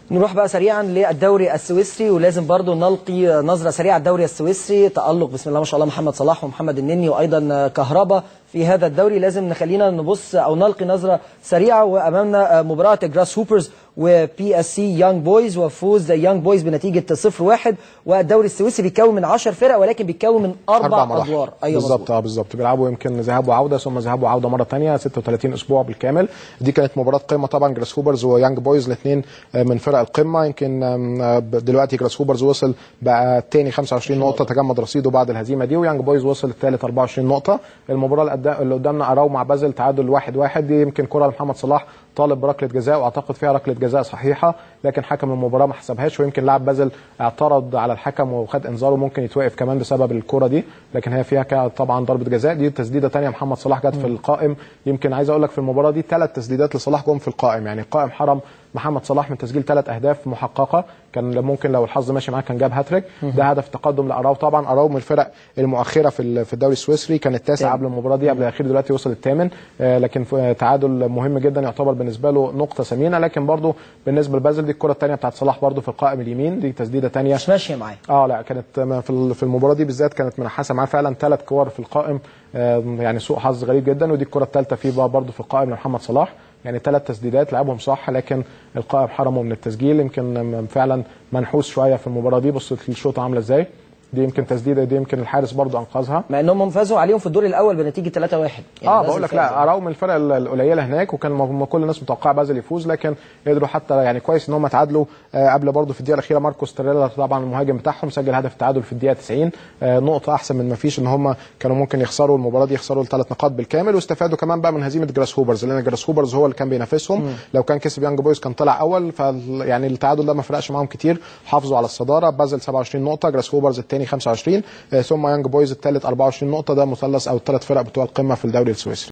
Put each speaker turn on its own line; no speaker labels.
نروح بقى سريعا للدوري السويسري ولازم برضو نلقي نظرة سريعة على الدوري السويسري تألق بسم الله ما شاء الله محمد صلاح ومحمد النني وأيضا كهربا في هذا الدوري لازم نخلينا نبص أو نلقي نظرة سريعة وأمامنا مباراة جراس هوبرز وبي اس سي يانج بويز وفوز يانج بويز بنتيجة 0-1 والدوري السويسري بيتكون من 10 فرق ولكن بيتكون من أربع,
مراحل.
أدوار أيوة
بالظبط
مظبوط.
اه بالظبط بيلعبوا يمكن ذهاب وعوده ثم ذهاب وعوده مره ثانيه 36 اسبوع بالكامل دي كانت مباراه قمه طبعا جراس هوبرز ويانج بويز الاثنين من فرق القمه يمكن آم، دلوقتي جراس هوبرز وصل بقى تاني 25 نقطه تجمد رصيده بعد الهزيمه دي ويانج بويز وصل الثالث 24 نقطه المباراه اللي قد- اللي قدامنا اراو مع بازل تعادل 1 1 دي يمكن كره لمحمد صلاح طالب بركله جزاء واعتقد فيها ركله جزاء صحيحه لكن حكم المباراه ما حسبهاش ويمكن لاعب بازل اعترض على الحكم وخد انذاره ممكن يتوقف كمان بسبب الكره دي لكن هي فيها كا- طبعا ضربه جزاء دي تسديده ثانيه محمد صلاح جت في القائم يمكن عايز اقول لك في المباراه دي ثلاث تسديدات لصلاح جم في القائم يعني القائم حرم محمد صلاح من تسجيل ثلاث اهداف محققه كان ممكن لو الحظ ماشي معاه كان جاب هاتريك ده هدف تقدم لاراو طبعا اراو من الفرق المؤخره في ال- في الدوري السويسري كان التاسع قبل المباراه دي قبل الاخير دلوقتي وصل الثامن آه، لكن ف- تعادل مهم جدا يعتبر بالنسبه له نقطه ثمينه لكن برضه بالنسبه لبازل دي الكره الثانيه بتاعت صلاح برضه في القائم اليمين دي تسديده ثانيه
مش ماشية معاه
اه لا كانت م- في ال- في المباراه دي بالذات كانت منحاسه معاه فعلا ثلاث كور في القائم آه، يعني سوء حظ غريب جدا ودي الكره الثالثه فيه بقى برضه في القائم لمحمد صلاح يعني ثلاث تسديدات لعبهم صح لكن القائم حرمه من التسجيل يمكن م- فعلا منحوس شويه في المباراه دي بص الشوطه عامله ازاي دي يمكن تسديده دي يمكن الحارس برضه انقذها
مع انهم فازوا عليهم في الدور الاول بنتيجه 3-1 يعني
اه
بازل
بقول لك
فاز.
لا اراو من الفرق ال- القليله هناك وكان م- كل الناس متوقعه بازل يفوز لكن قدروا حتى يعني كويس ان هم تعادلوا آه قبل برضه في الدقيقه الاخيره ماركوس تريلا طبعا المهاجم بتاعهم سجل هدف التعادل في الدقيقه 90 آه نقطه احسن من ما فيش ان هم كانوا ممكن يخسروا المباراه دي يخسروا الثلاث نقاط بالكامل واستفادوا كمان بقى من هزيمه جراس هوبرز لان جراس هوبرز هو اللي كان بينافسهم لو كان كسب يانج بويز كان طلع اول ف يعني التعادل ده ما فرقش معاهم كتير حافظوا على الصداره بازل 27 نقطه جراس هوبرز الثاني 25 آه ثم يانج بويز الثالث 24 نقطه ده مثلث او الثلاث فرق بتوع القمه في الدوري السويسري